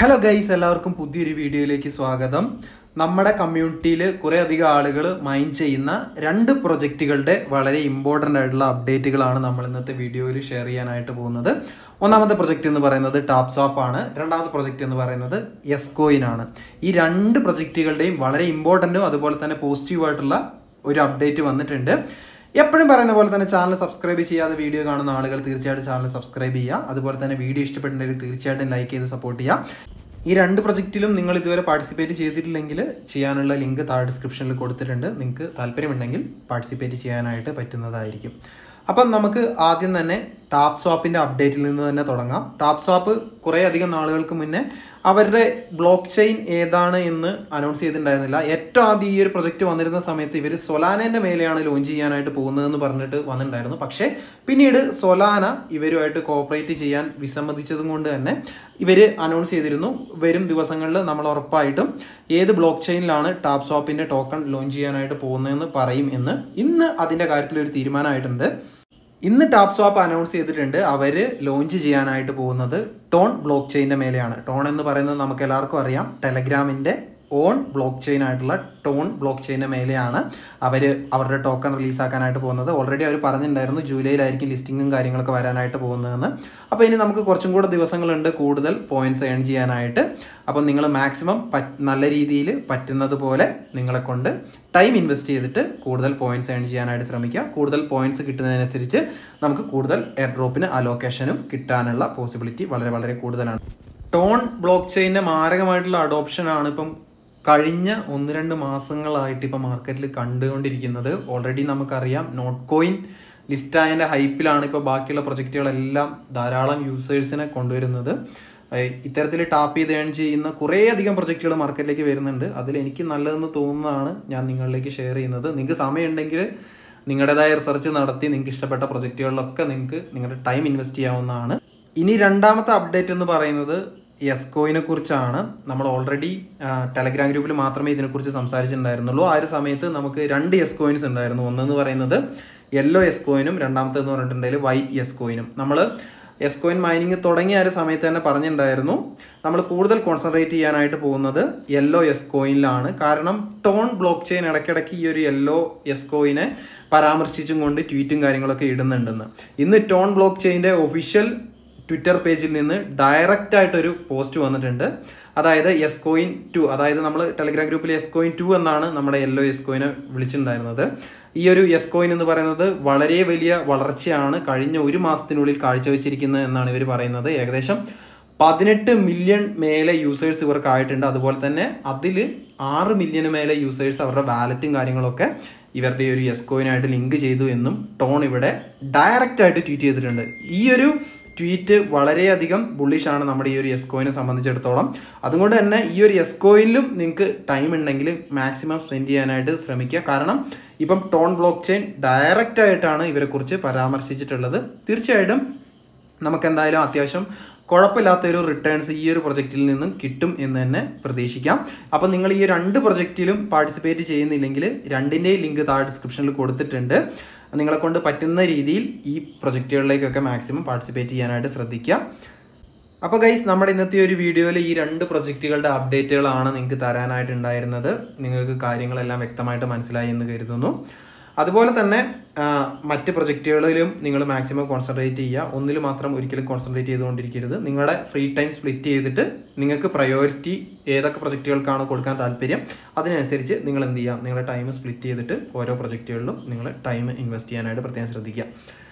hello guys എല്ലാവർക്കും പുതിയൊരു വീഡിയോയിലേക്ക് സ്വാഗതം നമ്മുടെ കമ്മ്യൂണിറ്റിയിൽ കുറേ അധികം ആളുകൾ മൈൻഡ് ചെയ്യുന്ന രണ്ട് പ്രൊജക്റ്റുകളുടെ വളരെ ഇമ്പോർട്ടൻ്റ് ആയിട്ടുള്ള അപ്ഡേറ്റുകളാണ് നമ്മൾ ഇന്നത്തെ വീഡിയോയിൽ ഷെയർ ചെയ്യാനായിട്ട് പോകുന്നത് ഒന്നാമത്തെ പ്രൊജക്റ്റ് എന്ന് പറയുന്നത് ടാപ്പ് സോപ്പ് ആണ് രണ്ടാമത്തെ പ്രൊജക്റ്റ് എന്ന് പറയുന്നത് എസ്കോയിൻ ആണ് ഈ രണ്ട് പ്രൊജക്റ്റുകളുടെയും വളരെ ഇമ്പോർട്ടൻറ്റും അതുപോലെ തന്നെ പോസിറ്റീവായിട്ടുള്ള ഒരു അപ്ഡേറ്റ് വന്നിട്ടുണ്ട് എപ്പോഴും പറയുന്ന പോലെ തന്നെ ചാനൽ സബ്സ്ക്രൈബ് ചെയ്യാതെ വീഡിയോ കാണുന്ന ആളുകൾ തീർച്ചയായിട്ടും ചാനൽ സബ്സ്ക്രൈബ് ചെയ്യുക അതുപോലെ തന്നെ വീഡിയോ ഇഷ്ടപ്പെട്ടിട്ടുണ്ടെങ്കിൽ തീർച്ചയായിട്ടും ലൈക്ക് ചെയ്ത് സപ്പോർട്ട് ചെയ്യുക ഈ രണ്ട് പ്രൊജക്റ്റിലും നിങ്ങൾ ഇതുവരെ പാർട്ടിസിപ്പേറ്റ് ചെയ്തിട്ടില്ലെങ്കിൽ ചെയ്യാനുള്ള ലിങ്ക് താഴെ ഡിസ്ക്രിപ്ഷനിൽ കൊടുത്തിട്ടുണ്ട് നിങ്ങൾക്ക് താല്പര്യമുണ്ടെങ്കിൽ പാർട്ടിസിപ്പേറ്റ് ചെയ്യാനായിട്ട് പറ്റുന്നതായിരിക്കും അപ്പം നമുക്ക് ആദ്യം തന്നെ ടാപ്പ് സ്വാപ്പിൻ്റെ അപ്ഡേറ്റിൽ നിന്ന് തന്നെ തുടങ്ങാം ടാപ്പ് സ്വാപ്പ് കുറേ അധികം നാളുകൾക്ക് മുന്നേ അവരുടെ ബ്ലോക്ക് ചെയിൻ ഏതാണ് എന്ന് അനൗൺസ് ചെയ്തിട്ടുണ്ടായിരുന്നില്ല ഏറ്റവും ആദ്യം ഈ ഒരു പ്രൊജക്റ്റ് വന്നിരുന്ന സമയത്ത് ഇവർ സൊലാനേൻ്റെ മേലെയാണ് ലോഞ്ച് ചെയ്യാനായിട്ട് പോകുന്നതെന്ന് പറഞ്ഞിട്ട് വന്നിട്ടുണ്ടായിരുന്നു പക്ഷേ പിന്നീട് സൊലാന ഇവരുമായിട്ട് കോപ്പറേറ്റ് ചെയ്യാൻ വിസമ്മതിച്ചതും കൊണ്ട് തന്നെ ഇവർ അനൗൺസ് ചെയ്തിരുന്നു വരും ദിവസങ്ങളിൽ നമ്മൾ ഉറപ്പായിട്ടും ഏത് ബ്ലോക്ക് ചെയിനിലാണ് ടാപ്പ് സ്വാപ്പിൻ്റെ ടോക്കൺ ലോഞ്ച് ചെയ്യാനായിട്ട് പോകുന്നതെന്ന് പറയും എന്ന് ഇന്ന് അതിൻ്റെ കാര്യത്തിൽ ഒരു തീരുമാനമായിട്ടുണ്ട് ഇന്ന് ടാപ്പ് സ്വാപ്പ് അനൗൺസ് ചെയ്തിട്ടുണ്ട് അവർ ലോഞ്ച് ചെയ്യാനായിട്ട് പോകുന്നത് ടോൺ ബ്ലോക്ക് ചെയിൻ്റെ മേലെയാണ് ടോൺ എന്ന് പറയുന്നത് നമുക്ക് എല്ലാവർക്കും അറിയാം ടെലഗ്രാമിൻ്റെ ഓൺ ബ്ലോക്ക് ചെയിൻ ആയിട്ടുള്ള ടോൺ ബ്ലോക്ക് ചെയിൻ്റെ മേലെയാണ് അവർ അവരുടെ ടോക്കൺ റിലീസാക്കാനായിട്ട് പോകുന്നത് ഓൾറെഡി അവർ പറഞ്ഞിട്ടുണ്ടായിരുന്നു ജൂലൈയിലായിരിക്കും ലിസ്റ്റിങ്ങും കാര്യങ്ങളൊക്കെ വരാനായിട്ട് പോകുന്നതെന്ന് അപ്പോൾ ഇനി നമുക്ക് കുറച്ചും കൂടെ ദിവസങ്ങളുണ്ട് കൂടുതൽ പോയിന്റ്സ് ഏൺ ചെയ്യാനായിട്ട് അപ്പോൾ നിങ്ങൾ മാക്സിമം നല്ല രീതിയിൽ പറ്റുന്നത് പോലെ നിങ്ങളെ കൊണ്ട് ടൈം ഇൻവെസ്റ്റ് ചെയ്തിട്ട് കൂടുതൽ പോയിന്റ്സ് ഏൺ ചെയ്യാനായിട്ട് ശ്രമിക്കുക കൂടുതൽ പോയിന്റ്സ് കിട്ടുന്നതിനനുസരിച്ച് നമുക്ക് കൂടുതൽ എയർ ഡ്രോപ്പിന് അലോക്കേഷനും കിട്ടാനുള്ള പോസിബിലിറ്റി വളരെ വളരെ കൂടുതലാണ് ടോൺ ബ്ലോക്ക് ചെയിൻ്റെ മാരകമായിട്ടുള്ള അഡോപ്ഷനാണ് ഇപ്പം കഴിഞ്ഞ ഒന്ന് രണ്ട് മാസങ്ങളായിട്ട് ഇപ്പോൾ മാർക്കറ്റിൽ കണ്ടുകൊണ്ടിരിക്കുന്നത് ഓൾറെഡി നമുക്കറിയാം നോട്ട് കോയിൻ ലിസ്റ്റായതിൻ്റെ ഹൈപ്പിലാണ് ഇപ്പോൾ ബാക്കിയുള്ള പ്രൊജക്റ്റുകളെല്ലാം ധാരാളം യൂസേഴ്സിനെ കൊണ്ടുവരുന്നത് ഇത്തരത്തിൽ ടാപ്പ് ചെയ്ത് ഏൺ ചെയ്യുന്ന കുറേ അധികം പ്രൊജക്റ്റുകൾ മാർക്കറ്റിലേക്ക് വരുന്നുണ്ട് അതിൽ എനിക്ക് നല്ലതെന്ന് തോന്നുന്നതാണ് ഞാൻ നിങ്ങളിലേക്ക് ഷെയർ ചെയ്യുന്നത് നിങ്ങൾക്ക് സമയമുണ്ടെങ്കിൽ നിങ്ങളുടേതായ റിസർച്ച് നടത്തി നിങ്ങൾക്ക് ഇഷ്ടപ്പെട്ട പ്രൊജക്റ്റുകളിലൊക്കെ നിങ്ങൾക്ക് നിങ്ങളുടെ ടൈം ഇൻവെസ്റ്റ് ചെയ്യാവുന്നതാണ് ഇനി രണ്ടാമത്തെ അപ്ഡേറ്റ് എന്ന് പറയുന്നത് എസ്കോയിനെ കുറിച്ചാണ് നമ്മൾ ഓൾറെഡി ടെലഗ്രാം ഗ്രൂപ്പിൽ മാത്രമേ ഇതിനെക്കുറിച്ച് സംസാരിച്ചിട്ടുണ്ടായിരുന്നുള്ളൂ ആ ഒരു സമയത്ത് നമുക്ക് രണ്ട് എസ് കോയിൻസ് ഉണ്ടായിരുന്നു ഒന്നെന്ന് പറയുന്നത് യെല്ലോ എസ് കോയിനും രണ്ടാമത്തേന്ന് പറഞ്ഞിട്ടുണ്ടെങ്കിൽ വൈറ്റ് എസ് കോയിനും നമ്മൾ എസ് കോയിൻ മൈനിങ് തുടങ്ങിയ ഒരു സമയത്ത് തന്നെ പറഞ്ഞിട്ടുണ്ടായിരുന്നു നമ്മൾ കൂടുതൽ കോൺസെൻട്രേറ്റ് ചെയ്യാനായിട്ട് പോകുന്നത് യെല്ലോ എസ് കോയിനിലാണ് കാരണം ടോൺ ബ്ലോക്ക് ചെയിൻ ഇടയ്ക്കിടയ്ക്ക് ഈ ഒരു യെല്ലോ എസ് കോയിനെ പരാമർശിച്ചും കൊണ്ട് ട്വീറ്റും കാര്യങ്ങളൊക്കെ ഇടുന്നുണ്ടെന്ന് ഇന്ന് ടോൺ ബ്ലോക്ക് ചെയിൻ്റെ ഒഫീഷ്യൽ ട്വിറ്റർ പേജിൽ നിന്ന് ഡയറക്റ്റ് ആയിട്ടൊരു പോസ്റ്റ് വന്നിട്ടുണ്ട് അതായത് എസ് കോയിൻ ടു അതായത് നമ്മൾ ടെലിഗ്രാം ഗ്രൂപ്പിൽ എസ് കോയിൻ ടു എന്നാണ് നമ്മുടെ യെല്ലോ എസ് കോയിനെ വിളിച്ചിട്ടുണ്ടായിരുന്നത് ഈ ഒരു എസ് കോയിൻ എന്ന് പറയുന്നത് വളരെ വലിയ വളർച്ചയാണ് കഴിഞ്ഞ ഒരു മാസത്തിനുള്ളിൽ കാഴ്ചവെച്ചിരിക്കുന്നത് എന്നാണ് ഇവർ പറയുന്നത് ഏകദേശം പതിനെട്ട് മില്യൺ മേലെ യൂസേഴ്സ് ഇവർക്ക് ആയിട്ടുണ്ട് അതുപോലെ തന്നെ അതിൽ ആറ് മില്യന് മേലെ യൂസേഴ്സ് അവരുടെ വാലറ്റും കാര്യങ്ങളൊക്കെ ഇവരുടെ ഒരു എസ് കോയിനായിട്ട് ലിങ്ക് ചെയ്തു എന്നും ടോൺ ഇവിടെ ഡയറക്റ്റ് ആയിട്ട് ട്വീറ്റ് ചെയ്തിട്ടുണ്ട് ഈ ഒരു ട്വീറ്റ് വളരെയധികം ബുള്ളിഷാണ് നമ്മുടെ ഈ ഒരു എസ് കോയിനെ സംബന്ധിച്ചിടത്തോളം അതുകൊണ്ട് തന്നെ ഈ ഒരു എസ് കോയിനിലും നിങ്ങൾക്ക് ടൈം ഉണ്ടെങ്കിൽ മാക്സിമം സ്പെൻഡ് ചെയ്യാനായിട്ട് ശ്രമിക്കുക കാരണം ഇപ്പം ടോൺ ബ്ലോക്ക് ചെയിൻ ഡയറക്റ്റ് ആയിട്ടാണ് ഇവരെക്കുറിച്ച് പരാമർശിച്ചിട്ടുള്ളത് തീർച്ചയായിട്ടും നമുക്ക് എന്തായാലും അത്യാവശ്യം കുഴപ്പമില്ലാത്തൊരു റിട്ടേൺസ് ഈ ഒരു പ്രൊജക്റ്റിൽ നിന്നും കിട്ടും എന്ന് തന്നെ പ്രതീക്ഷിക്കാം അപ്പോൾ നിങ്ങൾ ഈ രണ്ട് പ്രൊജക്റ്റിലും പാർട്ടിസിപ്പേറ്റ് ചെയ്യുന്നില്ലെങ്കിൽ രണ്ടിൻ്റെയും ലിങ്ക് താഴെ ഡിസ്ക്രിപ്ഷനിൽ കൊടുത്തിട്ടുണ്ട് നിങ്ങളെ കൊണ്ട് പറ്റുന്ന രീതിയിൽ ഈ പ്രൊജക്റ്റുകളിലേക്കൊക്കെ മാക്സിമം പാർട്ടിസിപ്പേറ്റ് ചെയ്യാനായിട്ട് ശ്രദ്ധിക്കുക അപ്പോൾ ഗൈസ് നമ്മുടെ ഇന്നത്തെ ഒരു വീഡിയോയിൽ ഈ രണ്ട് പ്രൊജക്റ്റുകളുടെ അപ്ഡേറ്റുകളാണ് നിങ്ങൾക്ക് തരാനായിട്ടുണ്ടായിരുന്നത് നിങ്ങൾക്ക് കാര്യങ്ങളെല്ലാം വ്യക്തമായിട്ട് മനസ്സിലായി എന്ന് കരുതുന്നു അതുപോലെ തന്നെ മറ്റ് പ്രൊജക്റ്റുകളിലും നിങ്ങൾ മാക്സിമം കോൺസെൻട്രേറ്റ് ചെയ്യുക ഒന്നിൽ മാത്രം ഒരിക്കലും കോൺസെൻട്രേറ്റ് ചെയ്തുകൊണ്ടിരിക്കരുത് നിങ്ങളുടെ ഫ്രീ ടൈം സ്പ്ലിറ്റ് ചെയ്തിട്ട് നിങ്ങൾക്ക് പ്രയോറിറ്റി ഏതൊക്കെ പ്രൊജക്റ്റുകൾക്കാണ് കൊടുക്കാൻ താല്പര്യം അതിനനുസരിച്ച് നിങ്ങൾ എന്ത് ചെയ്യുക നിങ്ങളുടെ ടൈം സ്പ്ലിറ്റ് ചെയ്തിട്ട് ഓരോ പ്രൊജക്റ്റുകളിലും നിങ്ങൾ ടൈം ഇൻവെസ്റ്റ് ചെയ്യാനായിട്ട് പ്രത്യേകം ശ്രദ്ധിക്കുക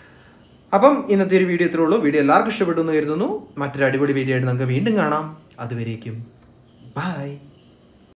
അപ്പം ഇന്നത്തെ ഒരു വീഡിയോ ഇത്രേ ഉള്ളൂ വീഡിയോ എല്ലാവർക്കും ഇഷ്ടപ്പെട്ടു എന്ന് കരുതുന്നു മറ്റൊരു അടിപൊളി വീഡിയോ ആയിട്ട് നമുക്ക് വീണ്ടും കാണാം അതുവരേക്കും ബൈ